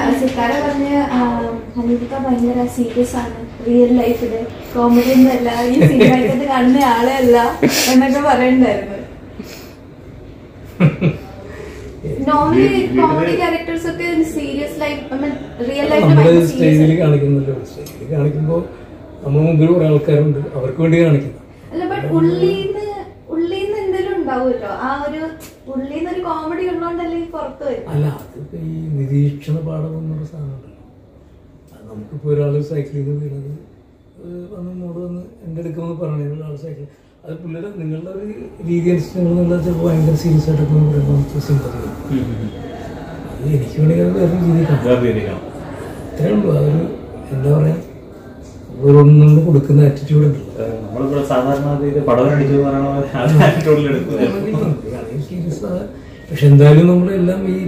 സിത്താര പറഞ്ഞ ഹനീഫിക്ക ഭയങ്കര സീരിയസ് ആണ് റിയൽ ലൈഫില് കോമഡി ഒന്നും അല്ല ഈ സിനിമയ്ക്കകത്ത് കാണുന്ന ആളെ അല്ല എന്നൊക്കെ പറയണ്ടായിരുന്നു നോർമലി കോമഡി ക്യാരക്ടേഴ്സ് ഒക്കെ സീരിയസ് ലൈഫ് റിയൽ ലൈഫിൽ നമ്മള് ഭയങ്കര സ്റ്റേജിൽ സീരിയസ് കാണിക്കുന്നില്ലോ സ്റ്റേജിൽ കാണിക്കുമ്പോൾ നമ്മൾ മുമ്പിൽ കുറെ ആൾക്കാരുണ്ട് അവർക്ക് വേണ്ടി കാണിക്കുന്നത് അല്ല ബട്ട് ഉള്ളീന്ന് ഉള്ളീന്ന് എന്തെങ്കിലും ഉണ്ടാവുമല്ലോ ആ ഒരു ഉള്ളീന്ന് ഒരു കോമഡി ഉള്ളോണ്ടല്ലേ ഈ പുറത്ത് വരും അല്ല അതിപ്പോ ഈ നിരീക്ഷണ പാഠം എന്നൊരു സാധനമുണ്ടല്ലോ അത് നമുക്കിപ്പോൾ ഒരാൾ സൈക്ലിംഗ് വീണത് ഏഹ് വന്ന് മോള് വന്ന് എൻ്റെ അടുക്കുമെന്ന് പറഞ്ഞു ഒരാൾ സൈക്കിൾ അത് പുള്ളിയുടെ നിങ്ങളുടെ ഒരു രീതി അനുസരിച്ച് നിങ്ങൾ നിങ്ങളെ ചിലപ്പോൾ ഭയങ്കര സീരിയസ് ആയിട്ടൊക്കെ പറയുമ്പോൾ നമുക്ക് സിമ്പതി അത് എനിക്ക് വേണമെങ്കിൽ അത് വേറെ രീതിയിൽ കാണാം വേർതിരിക്കണം അത്രേ ഉള്ളൂ അതൊരു എന്താ പറയാ ഓരോന്നും കൊടുക്കുന്ന ആറ്റിറ്റ്യൂഡ് ഉണ്ടല്ലോ നമ്മളിവിടെ സാധാരണ ഇത് പടവൻ അടിച്ചു എന്ന് പറയണ ആറ്റിറ്റ്യൂഡിൽ എടുക്കുന്നത് സീരിയസ് ആണ് പക്ഷെ എന്തായാലും നമ്മളെല്ലാം ഈ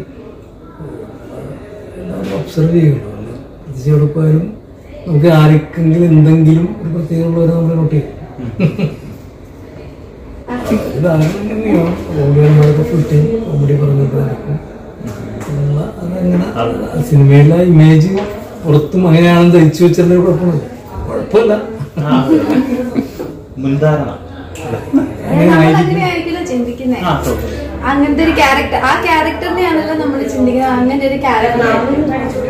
എല്ലാം ഒബ്സർവ് ചെയ്യണം പ്രത്യേകിച്ച് എവിടെ പോയാലും നമുക്ക് ആർക്കെങ്കിലും എന്തെങ്കിലും ഒരു പ്രത്യേകമുള്ളവരെ നമ്മൾ നോട്ട് ചെയ്യും ഇത് ആരും തന്നെയാണ് കോമഡിമാരൊക്കെ ഫുൾ ടൈം കോമഡി പറഞ്ഞിട്ട് നടക്കും എന്നുള്ള അതങ്ങനെ സിനിമയിലെ ഇമേജ് പുറത്തും അങ്ങനെയാണെന്ന് ധരിച്ചു വെച്ചതിന്റെ കുഴപ്പമില്ല കുഴപ്പമില്ല മുൻധാരണ അങ്ങനെ നമ്മൾ ആയിരിക്കും അങ്ങനെ ആയിരിക്കില്ല ചിന്തിക്കുന്നേ ആ തോന്നുന്നു അങ്ങനത്തെ ഒരു ക്യാരക്ടർ ആ ക്യാരക്ടറിനെയാണല്ലോ നമ്മൾ ചിന്തിക്കുന്നത് അങ്ങനെ ഒരു ക്യാരക്ടർ